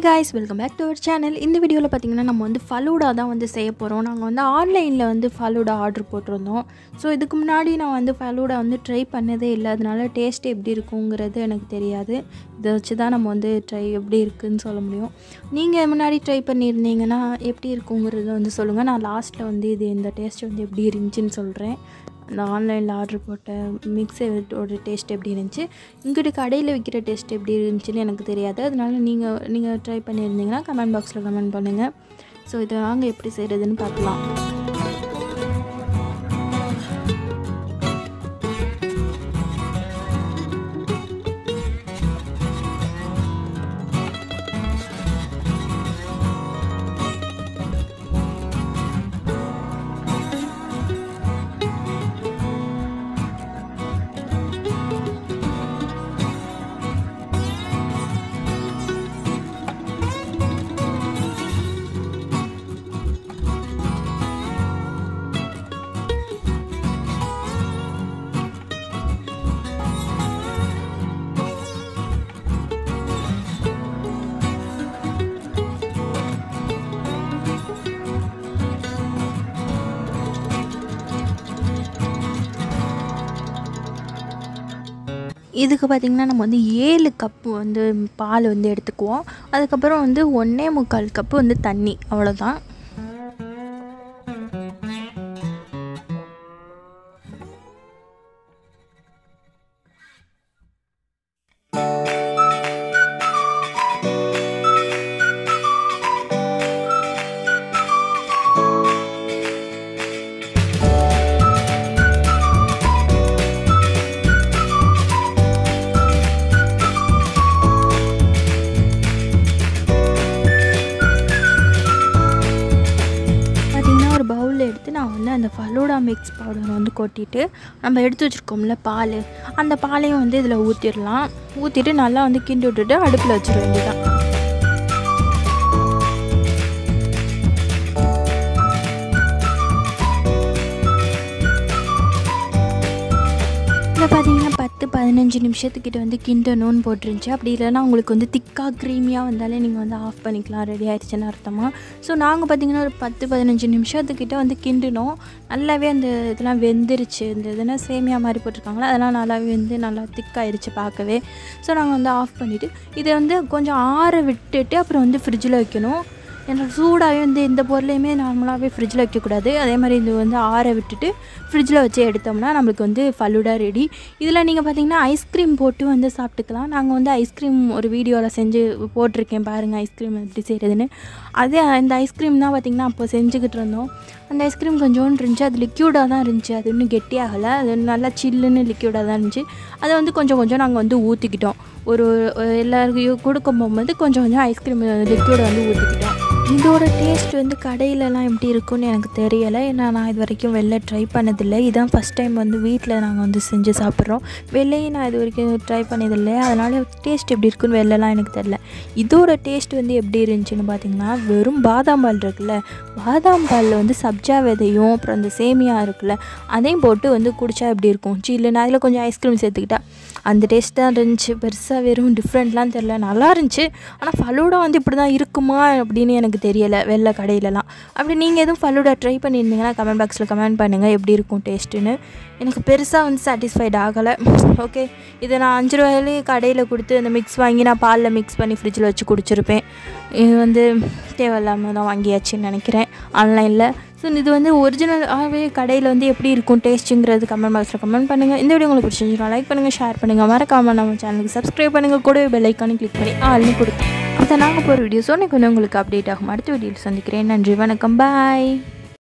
guys welcome back to our channel இந்த வீடியோவில் பார்த்தீங்கன்னா நம்ம வந்து ஃபலூடா தான் வந்து செய்ய போகிறோம் நாங்கள் வந்து ஆன்லைனில் வந்து ஃபலூடா ஆர்டர் போட்டிருந்தோம் ஸோ இதுக்கு முன்னாடி நான் வந்து ஃபலூடா வந்து ட்ரை பண்ணதே இல்லை அதனால டேஸ்ட் எப்படி இருக்குங்கிறது எனக்கு தெரியாது இதை வச்சு தான் நம்ம வந்து ட்ரை எப்படி இருக்குன்னு சொல்ல முடியும் நீங்கள் முன்னாடி ட்ரை பண்ணியிருந்தீங்கன்னா எப்படி இருக்குங்கிறத வந்து சொல்லுங்கள் நான் லாஸ்ட்டில் வந்து இது இந்த டேஸ்ட் வந்து எப்படி இருந்துச்சுன்னு சொல்கிறேன் அந்த ஆன்லைனில் ஆர்டர் போட்ட மிக்ஸோட டேஸ்ட் எப்படி இருந்துச்சு இங்கிட்டு கடையில் விற்கிற டேஸ்ட் எப்படி இருந்துச்சுன்னு எனக்கு தெரியாது அதனால நீங்கள் நீங்கள் ட்ரை பண்ணியிருந்தீங்கன்னா கமெண்ட் பாக்ஸில் கமெண்ட் பண்ணுங்கள் ஸோ இதை வாங்க எப்படி செய்கிறதுன்னு பார்க்கலாம் இதுக்கு பார்த்திங்கன்னா நம்ம வந்து ஏழு கப்பு வந்து பால் வந்து எடுத்துக்குவோம் அதுக்கப்புறம் வந்து ஒன்றே முக்கால் கப்பு வந்து தண்ணி அவ்வளோதான் பார்த்திங்கன்னா ஒரு பவுலில் எடுத்து நான் வந்து அந்த ஃபலூடா மிக்ஸ் பவுடர் வந்து கொட்டிட்டு நம்ம எடுத்து வச்சுருக்கோம்ல பால் அந்த பாலையும் வந்து இதில் ஊற்றிடலாம் ஊற்றிட்டு நல்லா வந்து கிண்டி விட்டுட்டு அடுப்பில் வச்சிட வேண்டியதான் இதில் பார்த்தீங்கன்னா பத்து பதினஞ்சு நிமிஷத்துக்கிட்ட வந்து கிண்டணும்னு போட்டுருந்துச்சு அப்படி இல்லைன்னா உங்களுக்கு வந்து திக்காக க்ரீமியாக வந்தாலே நீங்கள் வந்து ஆஃப் பண்ணிக்கலாம் ரெடி ஆயிடுச்சுன்னு அர்த்தமாக ஸோ நாங்கள் பார்த்தீங்கன்னா ஒரு பத்து பதினஞ்சு நிமிஷத்துக்கிட்ட வந்து கிண்டினோம் நல்லாவே அந்த இதெல்லாம் வெந்துருச்சு இந்த இதுனா சேமியா மாதிரி போட்டிருக்காங்களா அதெல்லாம் நல்லாவே வந்து நல்லா திக்காயிருச்சு பார்க்கவே ஸோ நாங்கள் வந்து ஆஃப் பண்ணிவிட்டு இதை வந்து கொஞ்சம் ஆற விட்டுட்டு அப்புறம் வந்து ஃப்ரிட்ஜில் வைக்கணும் ஏன்னா சூடாகவே வந்து எந்த பொருளையுமே நார்மலாகவே ஃப்ரிட்ஜில் வைக்கக்கூடாது அதே மாதிரி இது வந்து ஆற விட்டுட்டு ஃப்ரிட்ஜில் வச்சு எடுத்தோம்னா நம்மளுக்கு வந்து ஃபலூடா ரெடி இதில் நீங்கள் பார்த்தீங்கன்னா ஐஸ்கிரீம் போட்டு வந்து சாப்பிட்டுக்கலாம் நாங்கள் வந்து ஐஸ்கிரீம் ஒரு வீடியோவில் செஞ்சு போட்டிருக்கேன் பாருங்கள் ஐஸ்கிரீம் எப்படி செய்கிறதுன்னு அதே அந்த ஐஸ்கிரீம் தான் பார்த்திங்கன்னா அப்போ செஞ்சுக்கிட்டு இருந்தோம் அந்த ஐஸ்கிரீம் கொஞ்சோண்டு இருந்துச்சு அது லிக்யூடாக தான் இருந்துச்சு அது இன்னும் கெட்டியாகலை அது நல்லா சில்லுன்னு லிக்யூடாக தான் இருந்துச்சு அதை வந்து கொஞ்சம் கொஞ்சம் நாங்கள் வந்து ஊற்றிக்கிட்டோம் ஒரு ஒரு எல்லாருக்கும் கொடுக்கும் போகும்போது கொஞ்சம் கொஞ்சம் ஐஸ்கிரீம் லிக்யூடை வந்து ஊற்றிக்கிட்டோம் இதோட டேஸ்ட் வந்து கடையிலலாம் எப்படி இருக்கும்னு எனக்கு தெரியலை ஏன்னா நான் இது வரைக்கும் வெளில ட்ரை பண்ணதில்லை இதான் ஃபஸ்ட் டைம் வந்து வீட்டில் நாங்கள் வந்து செஞ்சு சாப்பிட்றோம் வெளிலையும் நான் இது வரைக்கும் ட்ரை பண்ணதில்லை அதனால் டேஸ்ட் எப்படி இருக்குன்னு வெளிலலாம் எனக்கு தெரில இதோட டேஸ்ட் வந்து எப்படி இருந்துச்சுன்னு பார்த்தீங்கன்னா வெறும் பாதாம் பால் இருக்குல்ல பாதாம் பாலில் வந்து சப்ஜா விதையும் அப்புறம் அந்த சேமியா இருக்குல்ல அதையும் போட்டு வந்து குடித்தா எப்படி இருக்கும் சில்லுன்னு அதில் கொஞ்சம் ஐஸ்கிரீம் சேர்த்துக்கிட்டா அந்த டேஸ்ட் தான் இருந்துச்சு பெருசாக வெறும் டிஃப்ரெண்ட்லாம் தெரில நல்லா இருந்துச்சு ஆனால் ஃபலூடா வந்து இப்படி தான் இருக்குமா அப்படின்னு எனக்கு தெரியலை வெளில கடையிலலாம் அப்படி நீங்கள் எதுவும் ஃபலூடா ட்ரை பண்ணியிருந்தீங்கன்னா கமெண்ட் பாக்ஸில் கமெண்ட் பண்ணுங்கள் எப்படி இருக்கும் டேஸ்ட்டுன்னு எனக்கு பெருசாக வந்து சாட்டிஸ்ஃபைட் ஆகலை ஓகே இதை நான் அஞ்சு ரூபாயிலே கடையில் கொடுத்து அந்த மிக்ஸ் வாங்கி நான் பாலில் மிக்ஸ் பண்ணி ஃப்ரிட்ஜில் வச்சு குடிச்சிருப்பேன் இது வந்து தேவையில்லாமல் தான் வாங்கியாச்சுன்னு நினைக்கிறேன் ஆன்லைனில் ஸோ இது வந்து ஒரிஜினலாகவே கடையில் வந்து எப்படி இருக்கும் டேஸ்ட்டுங்கிறது கமெண்ட் பாக்ஸில் கமெண்ட் பண்ணுங்கள் இந்த வீடியோ உங்களுக்கு பிடிச்சிருந்துச்சுன்னா லைக் பண்ணுங்கள் ஷேர் பண்ணுங்கள் மறக்காமல் நம்ம சேனலுக்கு சப்ஸ்கிரைப் பண்ணுங்கள் கூடவே பெல் ஐக்கானு கிளிக் பண்ணி ஆள்னு கொடுத்து அதை நாங்கள் போகிற வீடியோஸோ எனக்கு வந்து உங்களுக்கு அப்டேட் ஆகும் அடுத்த வீடியோவில் சந்திக்கிறேன் நன்றி வணக்கம் பாய்